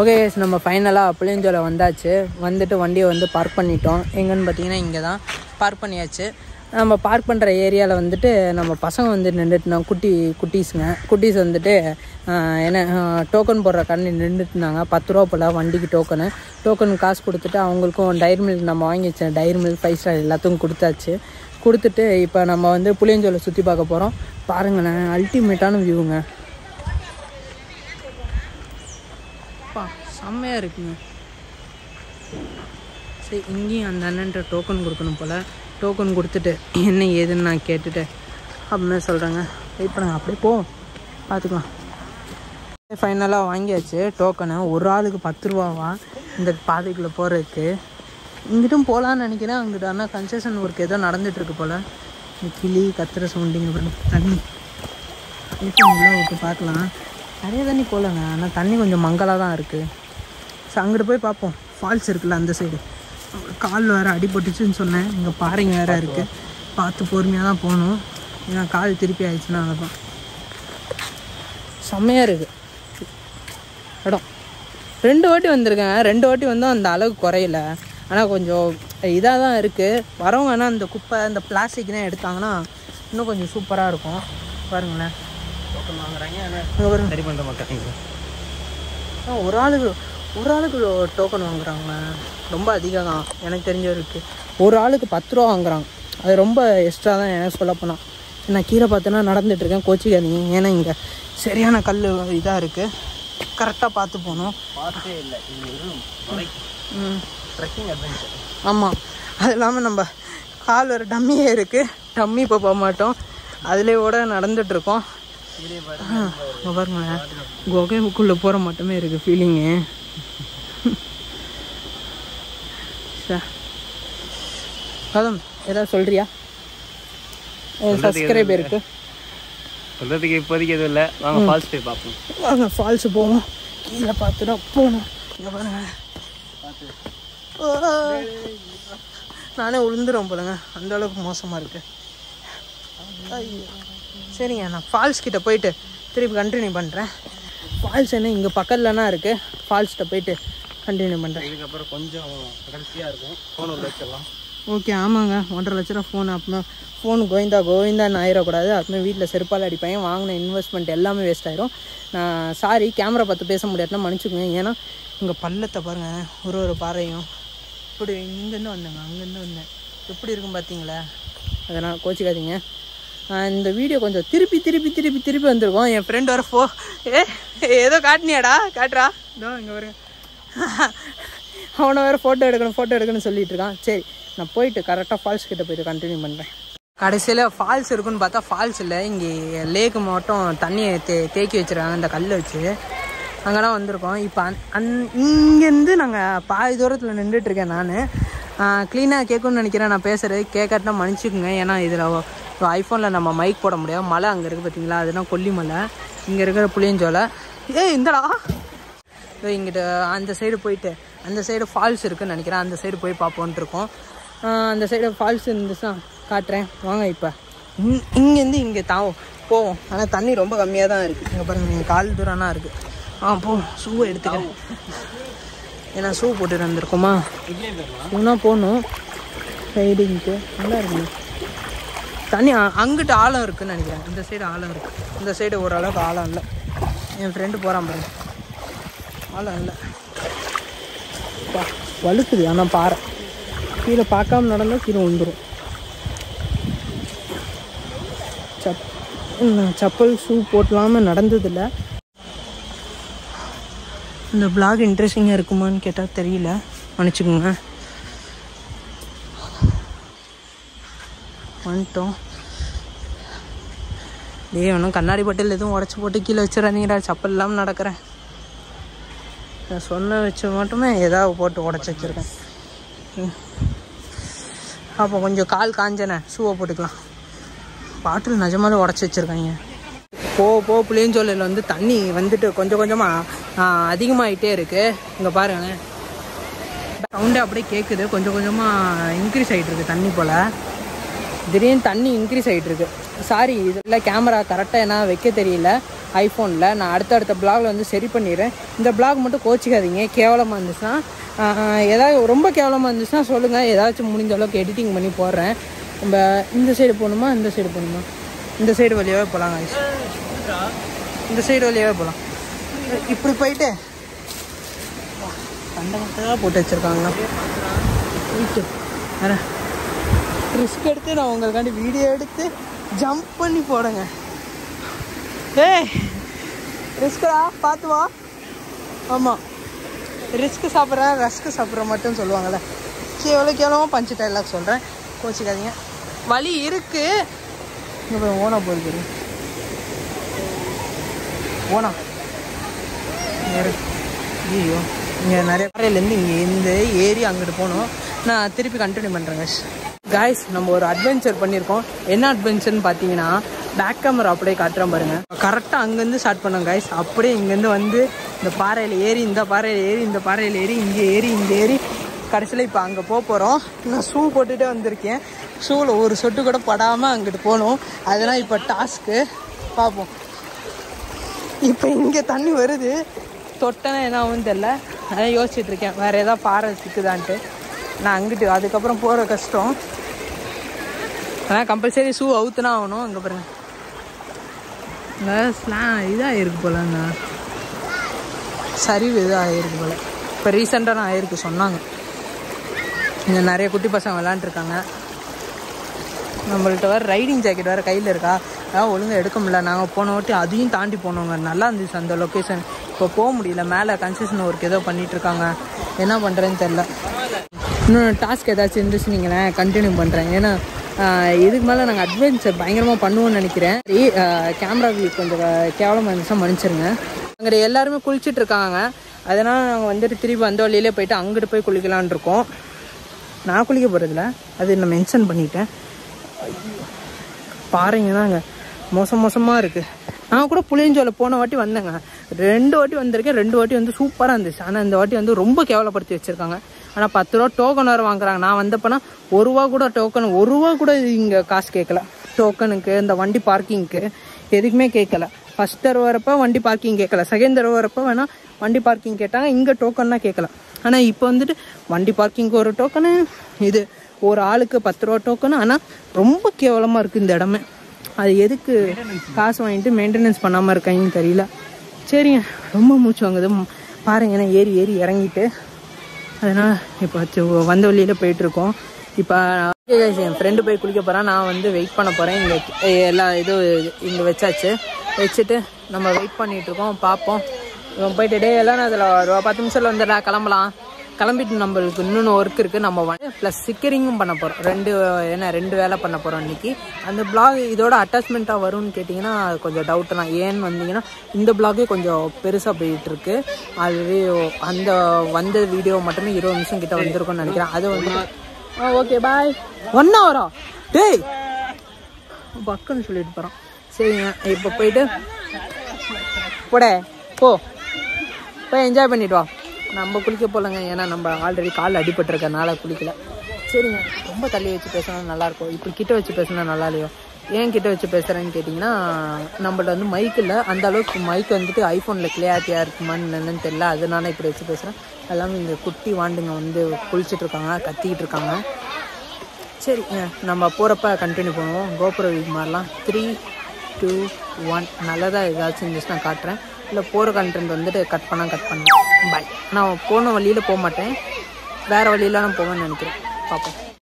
Okay நம்ம ஃபைனலாக புளியஞ்சோலை வந்தாச்சு வந்துட்டு வண்டியை வந்து பார்க் பண்ணிட்டோம் எங்கன்னு பார்த்தீங்கன்னா இங்கே தான் பார்க் பண்ணியாச்சு நம்ம பார்க் பண்ணுற ஏரியாவில் வந்துட்டு நம்ம பசங்க வந்து நின்றுட்டுனாங்க குட்டி குட்டீஸுங்க குட்டீஸ் வந்துட்டு ஆஹ், என்ன டோக்கன் போடுற கண்ணு நின்றுட்டு இருந்தாங்க பத்து ரூபா போல் வண்டிக்கு டோக்கனு டோக்கன் காசு கொடுத்துட்டு அவங்களுக்கும் டைரி மில்க் நம்ம வாங்கி வச்ச டைரி மில்க் ஃபைவ் ஸ்டார் எல்லாத்துக்கும் கொடுத்தாச்சு கொடுத்துட்டு இப்போ நம்ம வந்து புளியஞ்சோலை சுற்றி பார்க்க போகிறோம் பாருங்களேன் அல்டிமேட்டான வியூங்க அப்பா செம்மையாக இருக்குங்க சரி இங்கேயும் அந்த அண்ணன்ட்ட டோக்கன் கொடுக்கணும் போல் டோக்கன் கொடுத்துட்டு என்ன ஏதுன்னு நான் கேட்டுட்டு அப்படின்னு சொல்கிறேங்க வெயிட் பண்ணுங்க அப்படியே போ பார்த்துக்கலாம் ஃபைனலாக வாங்கியாச்சு டோக்கனு ஒரு ஆளுக்கு பத்து ரூபாவா இந்த பாதைக்குள்ளே போகிறதுக்கு இங்கிட்டும் போகலான்னு நினைக்கிறேன் அங்கிட்ட ஆனால் கன்செஷன் ஒர்க் ஏதோ நடந்துகிட்ருக்கு போல் இந்த கிளி கத்துற சவுண்டிங்க பாருங்க தண்ணி இப்போ உள்ள விட்டு பார்க்கலாம் நிறைய தண்ணி போகலங்க ஆனால் தண்ணி கொஞ்சம் மங்கலாக தான் இருக்குது ஸோ அங்கிட்டு போய் பார்ப்போம் ஃபால்ஸ் இருக்குல்ல அந்த சைடு கால் வேறு அடிபட்டுச்சுன்னு சொன்னேன் இங்கே பாறைங்க வேறு இருக்குது பார்த்து பொறுமையாக தான் போகணும் ஏன்னா கால் திருப்பி ஆயிடுச்சுன்னா அதான் செம்மையாக இருக்குது இடம் ரெண்டு வாட்டி வந்திருக்கேன் ரெண்டு வாட்டி வந்து அந்த அளவு குறையல ஆனால் கொஞ்சம் இதாக தான் இருக்குது வரவங்க ஆனால் அந்த குப்பை இந்த பிளாஸ்டிக்லாம் எடுத்தாங்கன்னா இன்னும் கொஞ்சம் சூப்பராக இருக்கும் பாருங்களேன் வாங்குறாங்க அங்கே பாருங்க சரி பண்ணுற மாட்டாங்க ஆ, ஒரு ஆளுக்கு ஒரு ஆளுக்கு டோக்கன் வாங்குறாங்க ரொம்ப அதிகம் தான் எனக்கு தெரிஞ்ச வரைக்கும் ஒரு ஆளுக்கு பத்து ரூபா வாங்குறாங்க அது ரொம்ப எக்ஸ்ட்ரா தான் எனக்கு சொல்ல போனால் நான் கீழே பார்த்தேன்னா நடந்துட்டு இருக்கேன் கோச்சிக்காதீங்க ஏன்னா இங்கே சரியான கல் இதாக இருக்குது கரெக்டாக பார்த்து போகணும் பார்த்தே இல்லை இது ஒரு மலை ம் ட்ரெக்கிங் அட்வென்ச்சர் ஆமாம் அது இல்லாமல் நம்ம கால் ஒரு டம்மியே இருக்குது டம்மி இப்போ போக மாட்டோம் அதிலே கூட நடந்துட்டுருக்கோம் இதுலேயே பாரு இங்க பாருங்களேன் குகைக்குள்ளே போகிற மட்டுமே இருக்குது ஃபீலிங்கு கதம் ஏதாவது சொல்கிறியா சப்ஸ்கிரைப் இருக்கு சொல்கிறதுக்கு இப்போதைக்கு எதுவும் இல்லை வாங்க ஃபால்ஸ் போய் பார்ப்போம் வாங்க ஃபால்ஸு போவோம் கீழே பார்த்துட்டா போகணும் இங்கே பாருங்க ஓ. நானே உளுந்துரும் போலங்க அந்த அளவுக்கு மோசமாக இருக்கு ஐயோ. சரிங்க நான் ஃபால்ஸ் கிட்ட போயிட்டு திருப்பி கண்டினியூ பண்ணுறேன் ஃபால்ஸ் என்ன இங்கே பக்கத்துலனா இருக்குது ஃபால்ஸ்கிட்ட போயிட்டு கண்டினியூ பண்ணுறேன் இதுக்கப்புறம் கொஞ்சம் கடைசியாக இருக்கும் ஃபோன் உள்ள வச்சிடலாம் ஓகே ஆமாங்க ஒன்றரை லட்ச ரூபா ஃபோன் அப்புறமா ஃபோன் கோவிந்தா கோவிந்தான்னு ஆயிடக்கூடாது அப்புறமே வீட்டில் செருப்பால் அடிப்பேன் வாங்கின இன்வெஸ்ட்மெண்ட் எல்லாமே வேஸ்ட் ஆயிரும் நான் சாரி கேமரா பார்த்து பேச முடியாதுன்னா மன்னிச்சுக்கோங்க ஏன்னா இங்கே பள்ளத்தை பாருங்கள் ஒரு ஒரு பாறையும் இப்படி இங்கேருந்து வந்தேங்க அங்கேருந்து வந்தேன் எப்படி இருக்கும் பார்த்தீங்களா அதனால் கோச்சிக்காதீங்க ஆஹ் இந்த வீடியோ கொஞ்சம் திருப்பி திருப்பி திருப்பி திருப்பி வந்திருக்கோம் என் ஃப்ரெண்ட் வர ஃபோ ஏ ஏதோ காட்டினியாடா காட்டுறா இதோ இங்கே வருங்க அவனை வேறு ஃபோட்டோ எடுக்கணும் ஃபோட்டோ எடுக்கணும்னு சொல்லிட்டு இருக்கான் சரி நான் போயிட்டு கரெக்டாக ஃபால்ஸ் கிட்ட போயிட்டு கண்டினியூ பண்ணுறேன் கடைசியில் ஃபால்ஸ் இருக்குன்னு பார்த்தா ஃபால்ஸ் இல்லை இங்கே லேக்கு மட்டும் தண்ணியை தே தேக்கி வச்சிருக்காங்க இந்த கல்லை வச்சு அங்கெல்லாம் வந்திருக்கோம் இப்போ அந் அந் இங்கேருந்து நாங்கள் பாதி தூரத்தில் நின்றுட்டுருக்கேன் நான் க்ளீனாக கேட்கணும்னு நினைக்கிறேன் நான் பேசுகிறது கேட்காட்டினா மன்னிச்சுக்குங்க ஏன்னா இதில் ஐஃபோனில் நம்ம மைக் போட முடியாது மலை அங்கே இருக்குது பார்த்தீங்களா அதுனா கொல்லிமலை இங்கே இருக்கிற புளியஞ்சோலை ஏய் இந்தடா இதோ இங்கிட்ட அந்த சைடு போயிட்டு அந்த சைடு ஃபால்ஸ் இருக்குன்னு நினைக்கிறேன் அந்த சைடு போய் பார்ப்போன்ட்டு இருக்கோம் ஆஹ் அந்த சைடு ஃபால்ஸ் இருந்துச்சுன்னா காட்டுறேன் வாங்க இப்போ இங் இங்கேருந்து இங்கே தாவும் போவோம் ஆனால் தண்ணி ரொம்ப கம்மியாக தான் இருக்குது இங்கே பாருங்க இங்கே கால் தூரம்னா இருக்குது ஆ போ ஷூவை எடுத்துக்கிறேன் ஏன்னா ஷூ போட்டுட்டு வந்திருக்கோமா இப்படியே போயிடலாம் ஷூனா போகணும் ரைடிங்க்கு நல்லா இருக்குங்க தண்ணி அ- அங்கிட்டு ஆழம் இருக்குன்னு நினைக்கிறேன் இந்த சைடு ஆழம் இருக்குது இந்த சைடு ஓரளவுக்கு ஆழம் இல்லை என் ஃப்ரெண்டு போகிறான் பாருங்க ஆழம் இல்லை பா வழுக்குது ஆனால் பாறை கீழே பார்க்காம நடந்தால் கீழே விழுந்துரும் சப் நான் செப்பல் ஷூ போட்டலாமல் நடந்ததில்ல இந்த பிளாக் இன்ட்ரெஸ்டிங்காக இருக்குமான்னு கேட்டால் தெரியல மன்னிச்சுக்கோங்க வந்துட்டோம் டேய் ஒன்றும் கண்ணாடி பட்டில் எதுவும் உடச்சி போட்டு கீழே வச்சிடாதீங்கடா செப்பல் இல்லாமல் நடக்கிறேன் நான் சொன்ன வச்ச மட்டுமே ஏதாவது போட்டு உடச்சி வச்சுருக்கேன் ம். அப்போ கொஞ்சம் கால் காஞ்சனே ஷூவை போட்டுக்கலாம் பாட்டில் நிஜமாலே உடச்சி வச்சுருக்காங்க போ போ புளியஞ்சோலையில் வந்து தண்ணி வந்துட்டு கொஞ்சம் கொஞ்சமாக அதிகமாகிட்டே இருக்குது இங்கே பாருங்களேன் சவுண்டு அப்படியே கேட்குது கொஞ்சம் கொஞ்சமாக இன்க்ரீஸ் ஆகிட்டு இருக்கு தண்ணி போல் திடீர்னு தண்ணி இன்க்ரீஸ் ஆகிட்டு இருக்கு சாரி இதில் கேமரா கரெக்டாக என்ன வைக்க தெரியல ஐஃபோனில் நான் அடுத்தடுத்த பிளாகில் வந்து சரி பண்ணிடுறேன் இந்த பிளாக் மட்டும் கோச்சிக்காதீங்க கேவலமாக இருந்துச்சுன்னா ஆஹ், ஏதாவது ரொம்ப கேவலமாக இருந்துச்சுன்னா சொல்லுங்கள் ஏதாச்சும் முடிஞ்ச அளவுக்கு எடிட்டிங் பண்ணி போடுறேன் நம்ம இந்த சைடு போகணுமா இந்த சைடு போகணுமா இந்த சைடு வழியாகவே போகலாம் guys. இந்த சைடு வழியாகவே போகலாம் இப்படி போயிட்டு கண்ட கண்டதாக போட்டு வச்சுருக்காங்கண்ணா போயிட்டு வரேன் ரிஸ்க் எடுத்து நான் உங்களுக்காண்டி வீடியோ எடுத்து ஜம்ப் பண்ணி போடுங்க ஏய் ரிஸ்கா பார்த்து வா ஆமாம் ரிஸ்க் சாப்பிட்றேன் ரஸ்க்கு சாப்பிட்ற மட்டும் சொல்லுவாங்கள்ல சரி எவ்வளோ கேவலமாக பஞ்சு டைலாக் சொல்கிறேன் கோச்சிக்காதீங்க வலி இருக்கு இங்கே போய் ஓனா போயிருக்குது ஓனா ஐயோ இங்கே நிறைய பாறையிலேருந்து இங்கே இந்த ஏறி அங்கிட்டு போகணும் நான் திருப்பி கண்டினியூ பண்ணுறேங்க காய்ஸ் நம்ம ஒரு அட்வென்ச்சர் பண்ணியிருக்கோம் என்ன அட்வென்ச்சர்னு பார்த்தீங்கன்னா பேக் கேமரா அப்படியே காட்டுறேன் பாருங்க கரெக்டாக அங்கேருந்து ஸ்டார்ட் பண்ணோம் காய்ஸ் அப்படியே இங்கேருந்து வந்து இந்த பாறையில் ஏறி இந்த பாறையில் ஏறி இந்த பாறையில் ஏறி இங்கே ஏறி இங்கே ஏறி கடைசியில் இப்போ அங்கே போக போகிறோம் நான் ஷூ போட்டுகிட்டே வந்திருக்கேன் ஷூவில் ஒரு சொட்டு கூட படாமல் அங்கிட்டு போகணும் அதெல்லாம் இப்போ டாஸ்க்கு பார்ப்போம் இப்போ இங்கே தண்ணி வருது தொட்டனா என்ன ஆகும்னு தெரில அதான் யோசிச்சுட்டு இருக்கேன் வேறு ஏதாவது பாறை சிக்குதான்ட்டு நான் அங்கிட்டு அதுக்கப்புறம் போகிற கஷ்டம் ஆனால் கம்பல்சரி ஷூ அவுத்துனா ஆகணும் அங்கே பாருங்க இந்த ஸ்லாம் இதாக இருக்கு போலண்ணா சரிவு இதாக ஆகிருக்கு போல இப்போ ரீசெண்டாக நான் ஆயிருக்கு சொன்னாங்க இங்கே நிறைய குட்டி பசங்க விளாண்டுருக்காங்க நம்மள்ட்ட வேறு ரைடிங் ஜாக்கெட் வேறு கையில் இருக்கா அதான் ஒழுங்காக எடுக்க முடியல நாங்கள் போன வாட்டி அதையும் தாண்டி போனோங்க நல்லா இருந்துச்சு அந்த லொக்கேஷன் இப்போ போக முடியல மேலே கன்செஷன் ஒர்க் ஏதோ பண்ணிட்டு இருக்காங்க என்ன பண்ணுறேன்னு தெரில இன்னொன்று டாஸ்க் ஏதாச்சும் இருந்துச்சு நீங்களேன் கண்டினியூ பண்ணுறேன் ஏன்னா ஆஹ், இதுக்கு மேலே நாங்கள் அட்வென்ச்சர் பயங்கரமாக பண்ணுவோம்னு நினைக்கிறேன் சரி கேமரா வியூ கொஞ்சம் கேவலமாக இருந்துச்சுன்னா மன்னிச்சிருங்க அங்கே எல்லாருமே குளிச்சுட்டு இருக்காங்க அதனால் நாங்கள் வந்துட்டு திருப்பி அந்த வழியிலே போயிட்டு அங்கிட்டு போய் குளிக்கலான்னு இருக்கோம் நான் குளிக்க போகிறதில்ல அது நான் மென்ஷன் பண்ணிட்டேன் பாருங்க தாங்க மோசம் மோசமாக இருக்குது நான் கூட புளியஞ்சோலை போன வாட்டி வந்தேங்க ரெண்டு வாட்டி வந்திருக்கேன் ரெண்டு வாட்டி வந்து சூப்பராக இருந்துச்சு ஆனால் இந்த வாட்டி வந்து ரொம்ப கேவலப்படுத்தி வச்சுருக்காங்க ஆனால் பத்து ரூபா டோக்கன் வேறு வாங்குறாங்க நான் வந்தப்போனா ஒரு ரூபா கூட டோக்கன் ஒரு ரூபா கூட இங்கே காசு கேட்கல டோக்கனுக்கு இந்த வண்டி பார்க்கிங்க்கு எதுக்குமே கேட்கல ஃபஸ்ட் தடவை வரப்போ வண்டி பார்க்கிங் கேட்கல செகண்ட் தடவை வரப்போ வேணால் வண்டி பார்க்கிங் கேட்டாங்க இங்கே டோக்கன்னா கேட்கல ஆனால் இப்போ வந்துட்டு வண்டி பார்க்கிங்க்கு ஒரு டோக்கனு இது ஒரு ஆளுக்கு பத்து ரூபா டோக்கனு ஆனால் ரொம்ப கேவலமாக இருக்குது இந்த இடமே அது எதுக்கு காசு வாங்கிட்டு மெயின்டெனன்ஸ் பண்ணாமல் இருக்காங்கன்னு தெரியல சரிங்க ரொம்ப மூச்சு வாங்குது ம், பாருங்க ஏன்னா ஏறி ஏறி இறங்கிட்டு அதனால் இப்போ சி- வந்த வழியில் போயிட்டுருக்கோம் இப்போ என் ஃப்ரெண்டு போய் குளிக்க போகிறான் நான் வந்து வெயிட் பண்ண போகிறேன் இங்கே எல்லா இதுவும் இங்கே வச்சாச்சு வச்சுட்டு நம்ம வெயிட் பண்ணிகிட்ருக்கோம் பார்ப்போம் இவன் போயிட்டு டே எல்லாம் அதில் ஒரு பத்து நிமிஷத்தில் வந்துடா கிளம்பலாம் கிளம்பிட்டு நம்மளுக்கு இன்னொன்று ஒர்க் இருக்குது நம்ம வந்து ப்ளஸ் சிக்கரிங்கும் பண்ண போகிறோம் ரெண்டு என்ன ரெண்டு வேலை பண்ண போகிறோம் இன்னைக்கு அந்த பிளாக் இதோட அட்டாச்மெண்ட்டாக வரும்னு கேட்டிங்கன்னா அது கொஞ்சம் டவுட்டு தான் ஏன்னு வந்தீங்கன்னா இந்த பிளாகே கொஞ்சம் பெருசாக போயிட்டு இருக்கு ஆல்ரெடி அந்த வந்த வீடியோ மட்டுமே இருபது நிமிஷம் கிட்ட வந்திருக்கும்னு நினைக்கிறேன் அது வந்து ஆ ஓகே பாய் ஒன் ஹவரா டேய் பக்குன்னு சொல்லிட்டு போகிறோம் சரிங்க இப்போ போயிட்டு போடே போ போய் என்ஜாய் பண்ணிட்டு வா நம்ம குளிக்க போகலங்க ஏன்னா நம்ம ஆல்ரெடி கால் அடிபட்டிருக்கனால குளிக்கல சரிங்க ரொம்ப தள்ளி வச்சு பேசினா நல்லாயிருக்கும் இப்படி கிட்ட வச்சு பேசினா நல்லா இல்லையோ ஏன் கிட்ட வச்சு பேசுகிறேன்னு கேட்டிங்கன்னா நம்மள்ட்ட வந்து மைக் இல்லை அந்த அளவுக்கு மைக் வந்துட்டு ஐஃபோனில் கிளியாரிட்டியாக இருக்குமான்னு என்னன்னு தெரியல அதனால இப்படி வச்சு பேசுகிறேன் எல்லாமே இங்கே குட்டி வாண்டுங்க வந்து குளிச்சுட்டு இருக்காங்க கத்திக்கிட்டு இருக்காங்க சரி அஹ் நம்ம போகிறப்ப கண்டினியூ பண்ணுவோம் கோபுர வியூ மாதிரிலாம் த்ரீ டூ ஒன் நல்லதாக ஏதாச்சும் இருந்துச்சுன்னா காட்டுறேன் இல்லை போகிற கண்டென்ட் வந்துட்டு கட் பண்ணால் கட் பண்ணேன் பாய் நான் போன வழியில் போக மாட்டேன் வேறு வழியில நான் போவேன்னு நினைக்கிறேன் பார்ப்போம்